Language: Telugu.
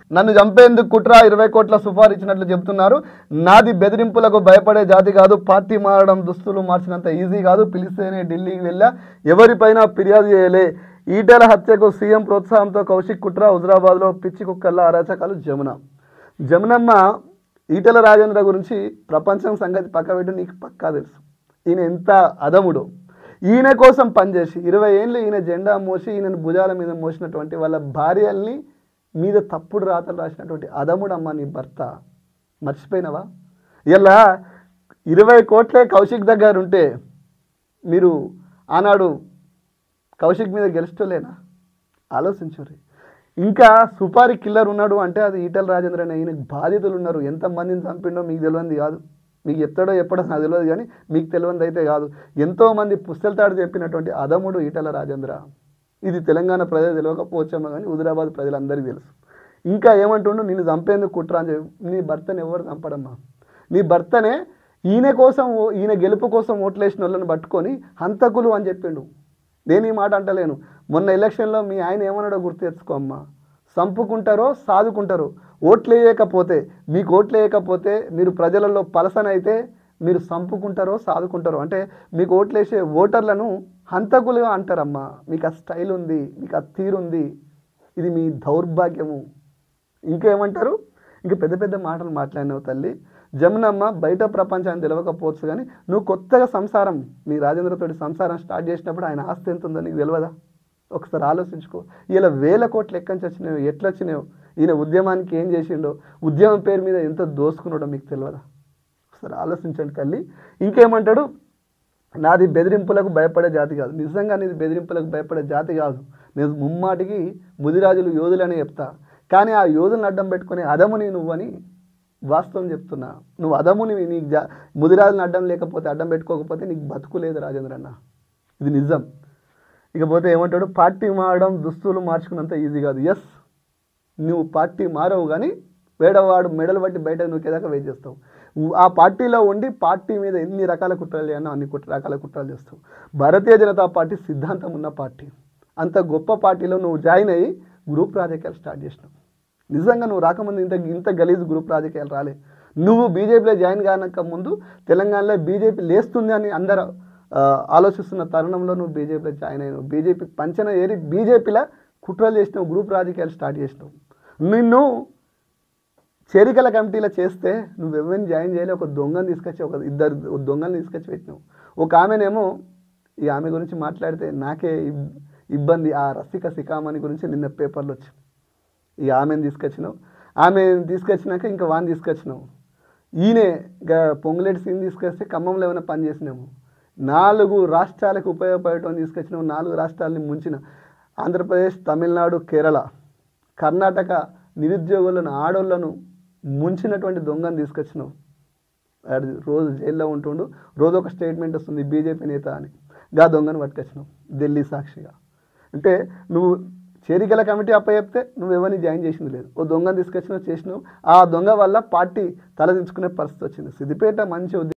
నన్ను చంపేందుకు కుట్ర ఇరవై కోట్ల సుఫారు ఇచ్చినట్లు చెబుతున్నారు నాది బెదిరింపులకు భయపడే జాతి కాదు పార్టీ మారడం దుస్తులు మార్చినంత ఈజీ కాదు పిలిస్తేనే ఢిల్లీకి వెళ్ళా ఎవరిపైనా ఫిర్యాదు చేయలే ఈటెల హత్యకు సీఎం ప్రోత్సాహంతో కౌశిక్ కుట్ర హుజరాబాద్లో పిచ్చి కుక్కల్లా అరాచకాలు జమున జమునమ్మ ఈటెల రాజేంద్ర గురించి ప్రపంచం సంగతి పక్క పెట్టి నీకు పక్కా తెలుసు ఈయన ఎంత అదముడు ఈయన కోసం పనిచేసి ఇరవై ఏళ్ళు ఈయన జెండా మోసి ఈయనను భుజాల మీద మోసినటువంటి వాళ్ళ భార్యల్ని మీద తప్పుడు రాతలు రాసినటువంటి అదముడమ్మ నీ భర్త మర్చిపోయినవా ఇలా ఇరవై కోట్లే కౌశిక్ దగ్గర ఉంటే మీరు ఆనాడు కౌశిక్ మీద గెలుస్తలేనా ఆలోచించుర్రి ఇంకా సుపారి కిల్లర్ ఉన్నాడు అంటే అది ఈటల రాజేంద్ర అనే ఈయనకు బాధితులు ఉన్నారు ఎంతమందిని చంపిండో మీకు తెలియంది కాదు మీకు ఎత్తడో ఎప్పుడో నాకు తెలియదు కానీ మీకు తెలియంది అయితే కాదు ఎంతోమంది పుస్తలతాడు చెప్పినటువంటి అదముడు ఈటల రాజేంద్ర ఇది తెలంగాణ ప్రజలు తెలియకపోవచ్చేమో కానీ హుజరాబాద్ ప్రజలందరికీ తెలుసు ఇంకా ఏమంటుండు నిన్ను చంపేందుకు కుట్ర అని చెప్పి నీ భర్తను ఎవరు చంపడమ్మా నీ భర్తనే ఈయన కోసం ఓ- ఈయన గెలుపు కోసం ఓట్లేసిన వాళ్ళని పట్టుకొని హంతకులు అని చెప్పిండు నేను ఈ మాట అంటలేను మొన్న ఎలక్షన్లో మీ ఆయన ఏమన్నాడో గుర్తు తెచ్చుకో అమ్మా సంపుకుంటారో సాదుకుంటారో ఓట్లు వేయకపోతే మీకు ఓట్లు వేయకపోతే మీరు ప్రజలలో పలసనైతే మీరు సంపుకుంటారో సాదుకుంటారో అంటే మీకు ఓట్లేసే ఓటర్లను హంతకులుగా అంటారమ్మా మీకు ఆ స్టైల్ ఉంది మీకు ఆ తీరుంది ఇది మీ దౌర్భాగ్యము ఇంకేమంటారు ఇంకా పెద్ద పెద్ద మాటలు మాట్లాడినావు తల్లి జమునమ్మ బయట ప్రపంచాన్ని తెలియకపోవచ్చు కానీ నువ్వు కొత్తగా సంసారం మీ రాజేంద్రతోటి సంసారం స్టార్ట్ చేసినప్పుడు ఆయన ఆస్తి ఎంత ఉందో నీకు తెలియదా ఒకసారి ఆలోచించుకో ఇలా వేల కోట్లు ఎక్కడి నుంచి వచ్చినాయో ఎట్లా వచ్చినాయో ఈయన ఉద్యమానికి ఏం చేసిండో ఉద్యమం పేరు మీద ఎంత దోసుకున్నాడో మీకు తెలియదా ఒకసారి ఆలోచించండి తల్లి ఇంకేమంటాడు నాది బెదిరింపులకు భయపడే జాతి కాదు నిజంగా నీది బెదిరింపులకు భయపడే జాతి కాదు నేను ముమ్మాటికి ముదిరాజులు యోధులని చెప్తా కానీ ఆ యోధులను అడ్డం పెట్టుకునే అదముని నువ్వని వాస్తవం చెప్తున్నా నువ్వు అదముని నీకు జా ముదిరాజులను అడ్డం లేకపోతే అడ్డం పెట్టుకోకపోతే నీకు బతుకు లేదు రాజేంద్ర అన్న ఇది నిజం ఇకపోతే ఏమంటాడు పార్టీ మారడం దుస్తులు మార్చుకున్నంత ఈజీ కాదు ఎస్ నువ్వు పార్టీ మారవు కానీ వేడవాడు మెడలు బట్టి బయట నూకేదాకా వెయిట్ చేస్తావు ఉ- ఆ పార్టీలో ఉండి పార్టీ మీద ఎన్ని రకాల కుట్రలు చేయనో అన్ని కుట్ర రకాల కుట్రలు చేస్తావు భారతీయ జనతా పార్టీ సిద్ధాంతం ఉన్న పార్టీ అంత గొప్ప పార్టీలో నువ్వు జాయిన్ అయ్యి గ్రూప్ రాజకీయాలు స్టార్ట్ చేసినావు నిజంగా నువ్వు రాకముందు ఇంత ఇంత గలీజ్ గ్రూప్ రాజకీయాలు రాలే నువ్వు బీజేపీలో జాయిన్ కానక ముందు తెలంగాణలో బీజేపీ లేస్తుంది అని అందరూ ఆ, ఆలోచిస్తున్న తరుణంలో నువ్వు బీజేపీలో జాయిన్ అయినావు బీజేపీ పంచన ఏరి బీజేపీలో కుట్రలు చేసినావు గ్రూప్ రాజకీయాలు స్టార్ట్ చేసినావు నిన్ను చేరికల కమిటీలో చేస్తే నువ్వు ఎవరిని జాయిన్ చేయలే ఒక దొంగని తీసుకొచ్చి ఒక ఇద్దరు దొంగని తీసుకొచ్చి పెట్టినావు ఒక ఆమెనేమో ఈ ఆమె గురించి మాట్లాడితే నాకే ఇబ్- ఇబ్బంది ఆ రసిక సికామణి గురించి నిన్న పేపర్లో వచ్చింది ఈ ఆమెను తీసుకొచ్చినావు ఆమె తీసుకొచ్చినాక ఇంకా వాడిని తీసుకొచ్చినావు ఈయనే ఇంకా పొంగులేటి సీన్ తీసుకొస్తే ఖమ్మంలో ఏమైనా పని చేసినాము నాలుగు రాష్ట్రాలకు ఉపయోగపడటం తీసుకొచ్చినావు నాలుగు రాష్ట్రాలని ముంచిన ఆంధ్రప్రదేశ్ తమిళనాడు కేరళ కర్ణాటక నిరుద్యోగులను ఆడోళ్లను ముంచినటువంటి దొంగను తీసుకొచ్చినావు వాడు రోజు జైల్లో ఉంటుండు రోజు ఒక స్టేట్మెంట్ వస్తుంది బీజేపీ నేత అని గా దొంగను పట్టుకొచ్చినావు ఢిల్లీ సాక్షిగా అంటే నువ్వు చేరికల కమిటీ అప్పచెప్తే నువ్వు ఎవరిని జాయిన్ చేసింది లేదు ఓ దొంగను తీసుకొచ్చినావు చేసినావు ఆ దొంగ వల్ల పార్టీ తలదించుకునే పరిస్థితి వచ్చింది సిద్దిపేట మంచి ఉద్యమం